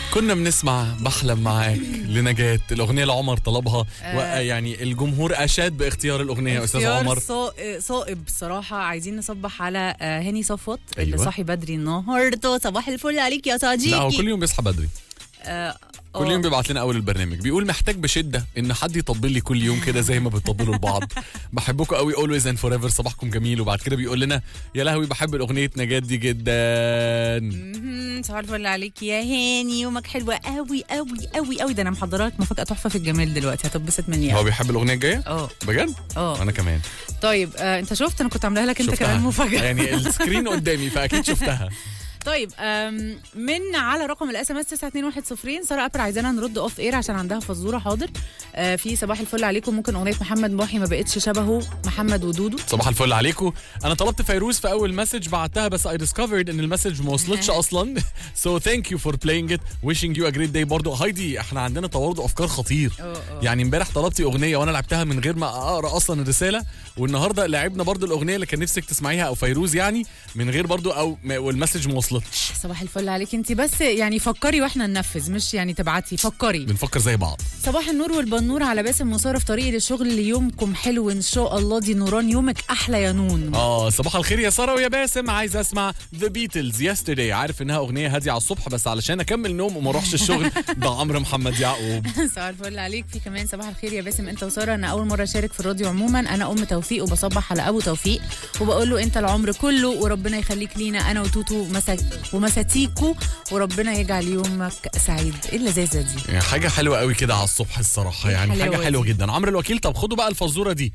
كنا بنسمع بحلم معاك لنجاة الأغنية اللي عمر طلبها آه. ويعني الجمهور أشاد باختيار الأغنية يا أستاذ اختيار عمر صا- صائب صراحة عايزين نصبح على آه، هاني صفوت اللي أيوة. صاحي بدري النهارده صباح الفل عليك يا صديقي لا هو كل يوم بيصحى بدري آه، كل آه. يوم بيبعت لنا اول البرنامج بيقول محتاج بشده ان حد يطبل لي كل يوم كده زي ما بتطبلوا لبعض بحبكم قوي اولويز اند فور ايفر صباحكم جميل وبعد كده بيقول لنا يا لهوي بحب الاغنيه نجاة دي جدا مهم، صباح الفل عليك يا هاني يومك حلوة قوي قوي قوي قوي ده انا محضره لك مفاجأة تحفة في الجمال دلوقتي هتتبسط مني هو قوي. بيحب الاغنيه الجايه اه بجد اه انا كمان طيب آه انت شفت انا كنت عاملاها لك انت شفتها. كمان مفاجأة يعني السكرين قدامي فاكيد شفتها طيب آم، من على رقم الاس ام اس 92110 ساره ابر عايزانا نرد اوف اير عشان عندها فزوره حاضر آه، في صباح الفل عليكم ممكن اغنيه محمد محي ما بقتش شبهه محمد ودودو صباح الفل عليكم انا طلبت فيروز في اول مسج بعتها بس اي ديسكفرد ان المسج ما وصلتش اصلا سو ثانك يو فور بلاينج ات ويشنج يو ا جريت داي برضه هايدي احنا عندنا تورد افكار خطير اه اه يعني امبارح طلبتي اغنيه وانا لعبتها من غير ما اقرا اصلا الرساله والنهارده لعبنا برضو الاغنيه اللي كان نفسك تسمعيها او فيروز يعني من غير برضو او ما- والمسج ما وصلتش صباح الفل عليك انت بس يعني فكري واحنا ننفذ مش يعني تبعتي فكري بنفكر زي بعض صباح النور والبنور على باسم وساره في طريقي للشغل يومكم حلو ان شاء الله دي نوران يومك احلى يا نون اه صباح الخير يا ساره ويا باسم عايز اسمع ذا بيتلز يسترداي عارف انها اغنيه هاديه على الصبح بس علشان اكمل نوم وما اروحش الشغل ده عمرو محمد يعقوب صباح الفل عليك في كمان صباح الخير يا باسم انت وساره انا اول مره اشارك في الراديو عموما انا ام توفيق وبصبح على ابو توفيق وبقول له انت العمر كله وربنا يخليك لينا انا وتوتو مسا- ومساتيكو وربنا يجعل يومك سعيد ايه اللذاذه دي يعني حاجه حلوه قوي كده على الصبح الصراحه إيه يعني الحلاوة حاجه حلوه دي؟ جدا عمرو الوكيل طب خدوا بقى الفزوره دي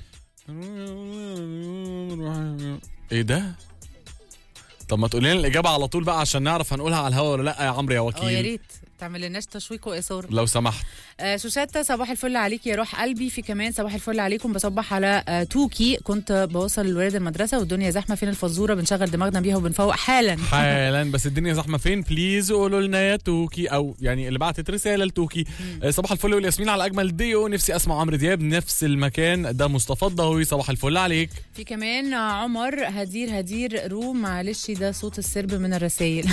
ايه ده طب ما تقول لنا الاجابه على طول بقى عشان نعرف هنقولها على الهوا ولا لا يا عمرو يا اه يا وكيل ريت تعمل لناش تشويق واثاره لو سمحت آه شوشاتا صباح الفل عليك يا روح قلبي في كمان صباح الفل عليكم بصبح على آه توكي كنت بوصل الولاد المدرسه والدنيا زحمه فين الفزوره بنشغل دماغنا بيها وبنفوق حالا حالا بس الدنيا زحمه فين بليز قولوا لنا يا توكي او يعني اللي بعتت رساله لتوكي آه، صباح الفل والياسمين على اجمل ديو نفسي اسمع عمرو دياب نفس المكان ده مصطفى الضهوي صباح الفل عليك في كمان عمر هدير هدير رو معلش ده صوت السرب من الرسائل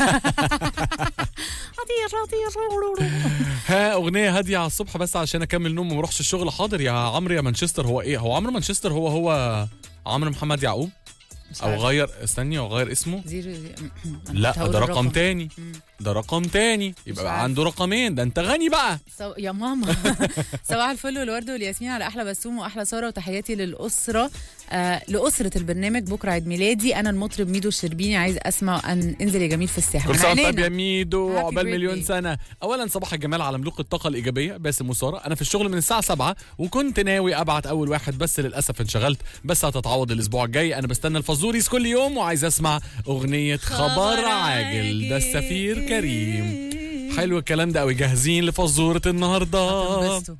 هدير هدير رو رو رو. ها اغنيه هاديه على الصبح بس عشان اكمل نوم وما اروحش الشغل حاضر يا عمرو يا مانشستر هو ايه هو عمرو مانشستر هو هو عمرو محمد يعقوب مش او عارفة. غير استني او غير اسمه زيرو زي- أنا كنت لا هقول ده رقم الرقم. تاني مم. ده رقم تاني يبقى عارفة. عنده رقمين ده انت غني بقى صو... يا ماما صباح الفل والورد والياسمين على احلى بسوم واحلى ساره وتحياتي للاسره آه لاسره البرنامج بكره عيد ميلادي انا المطرب ميدو الشربيني عايز اسمع ان انزل يا جميل في الساحه كل من سنه وانت عينينا. طيب يا ميدو Happy عقبال مليون birthday. سنه اولا صباح الجمال على ملوك الطاقه الايجابيه باسم وساره انا في الشغل من الساعه 7 وكنت ناوي ابعت اول واحد بس للاسف انشغلت بس هتتعوض الاسبوع الجاي انا بستنى الفزوريز كل يوم وعايز اسمع اغنيه خبر عاجل ده السفير كريم حلو الكلام ده قوي جاهزين لفزوره النهارده هتنبسطوا.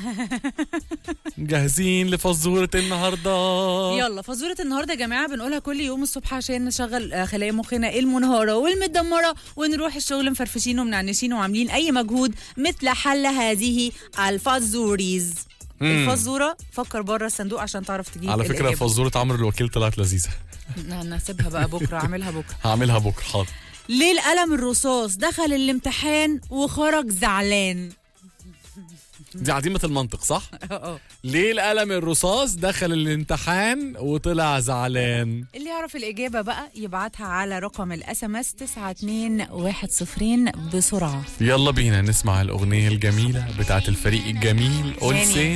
جاهزين لفزوره النهارده يلا فزوره النهارده يا جماعه بنقولها كل يوم الصبح عشان نشغل آه، خلايا مخنا المنهاره والمتدمره ونروح الشغل مفرفشين ومنعنشين وعاملين اي مجهود مثل حل هذه الفزوريز مم. الفزوره فكر بره الصندوق عشان تعرف تجيب على فكره الإجابة. فزوره عمرو الوكيل طلعت لذيذه نسيبها بقى بكره اعملها بكره هعملها بكره حاضر ليه القلم الرصاص دخل الامتحان وخرج زعلان دي عديمه المنطق صح اه ليه القلم الرصاص دخل الامتحان وطلع زعلان اللي يعرف الإجابة بقى يبعتها على رقم الاس ام اس 92110 بسرعة يلا بينا نسمع الأغنية الجميلة بتاعت الفريق الجميل هاني. أولسين